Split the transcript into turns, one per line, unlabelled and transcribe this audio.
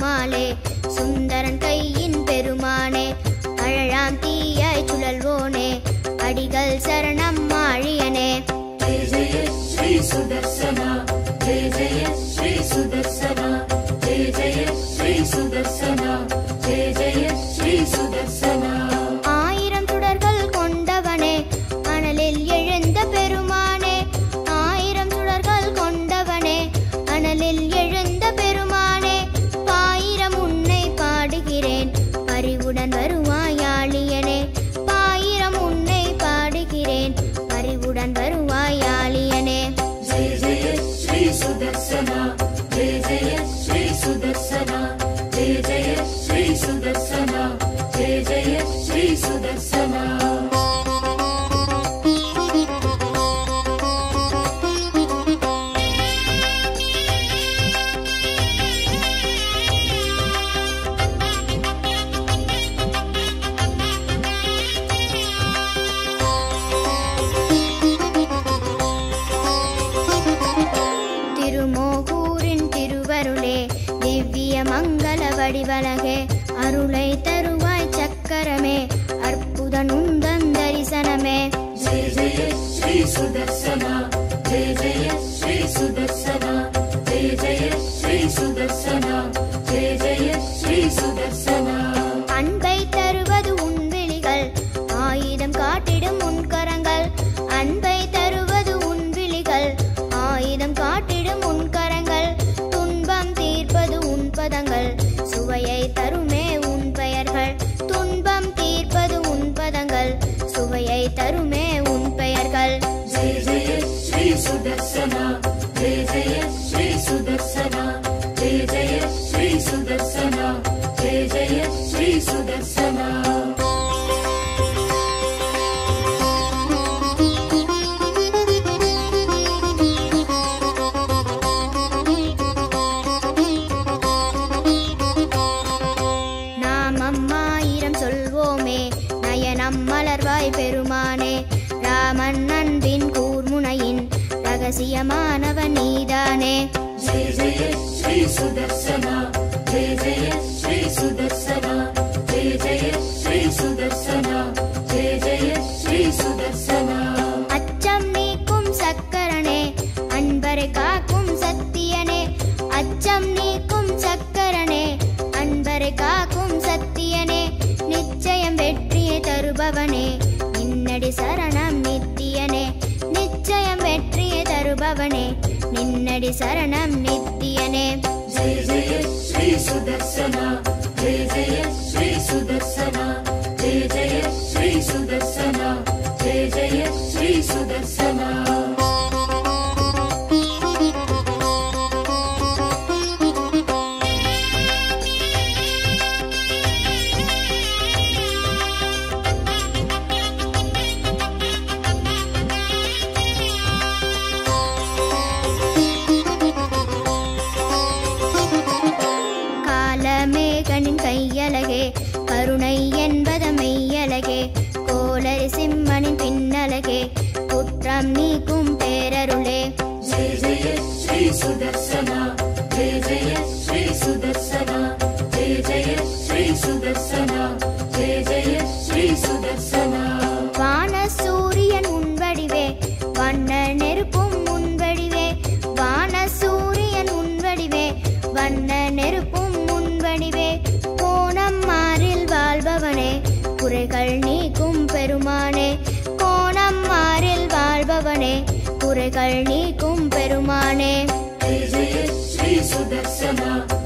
பெருமாளே சுந்தரன் கையின் பெருமானே அழலாம் தீயாய் சுழல்வோனே அடிகள் சரணம் மாழியனே
जय जय श्री सुदर्शना जय जय श्री सुदर्शना जय जय श्री सुदर्शना जय जय श्री सुदर्शना
ஆயிரம் சுடர்கள் கொண்டவனே அனலில் எழுந்த பெருமானே ஆயிரம் சுடர்கள் கொண்டவனே அனலில் எழுந்த பெருமானே பாயிரம் உன்னை பாடுகிறேன் அறிவுடன் வருவாயாளியனே பாயிரம் உன்னை பாடுகிறேன் அறிவுடன் வருவாயாளியனே
जय जय श्री सुदर्शना जय जय श्री सुदर्शना जय जय श्री सुदर्शना जय जय श्री सुदर्शना
திருமோகூரின் திருவருளே திவ்ய மங்கள வடிவலகே அருளை தருவாய் சக்கரமே அற்புத நுந்தன் தரிசனமே
जय जय श्री सुदर्शना जय जय श्री सुदर्शना जय जय श्री सुदर्शना जय जय श्री सुदर्शना
அன்பை தருவது உன் விழிகள் ஆயுதம் காட்டிடும் உன் கரங்கள் அன்பை தருவது உன் விழிகள் ஆயுதம் காட்டிடும் உன் கரங்கள் துன்பம் தீர்ப்பது உன் பதங்கள் சுவையை தருமே உன் பெயர்கள் துன்பம் தீர்ப்பது உன் பதங்கள் சுவையை தருமே உன் பெயர்கள்
जय जय श्री सुदर्शना जय जय श्री सुदर्शना जय जय श्री सुदर्शना जय जय श्री सुदर्शना
நாமம் ஆயிரம் சொல்வோமே நயனம் மலர்வாய் பெருமானே ராமன் அன்பின் கூர்முனையின் ரகசியமானவன் நீதானே
जय जय श्री सुदर्शना जय जय श्री सुदर्शना जय जय श्री सुदर्शना जय जय श्री सुदर्शना
அச்சம் நீக்கும் சக்கரனே அன்பரை காக்கும் சத்தியனே அச்சம் நீக்கும் சக்கரனே அன்பரை காக்கும் சத்தியனே நிச்சயம் வெற்றியை தருபவனே நின்னடி சரணம் நித்தியனே நிச்சயம் வெற்றியை தருபவனே நின்னடி சரணம் நித்தியனே
जय जय श्री सुदर्शना जय जय श्री सुदर्शना जय जय श्री सुदर्शना जय जय श्री सुदर्शना
காலமேகனின் கையழகே கருணை என்பத மெய்யழகே கோளரி சிம்மனின் பின்னழகே குற்றம் நீக்கும் பேரருளே
जय जय श्री सुदर्शना जय जय श्री सुदर्शना जय जय श्री सुदर्शना जय जय श्री सुदर्शना
வான சூரியன் உன் வடிவே வண்ண நெருப்பும் உன் வடிவே வான சூரியன் உன் வடிவே வண்ண நெருப்பும் உன் வடிவே கோணம் மாறில் வாழ்பவனே குறைகள் நீக்கும் பெருமானே கோணம் மாறில் வாழ்பவனே குறைகள் நீக்கும் பெருமானே
जय जय श्री सुदर्शना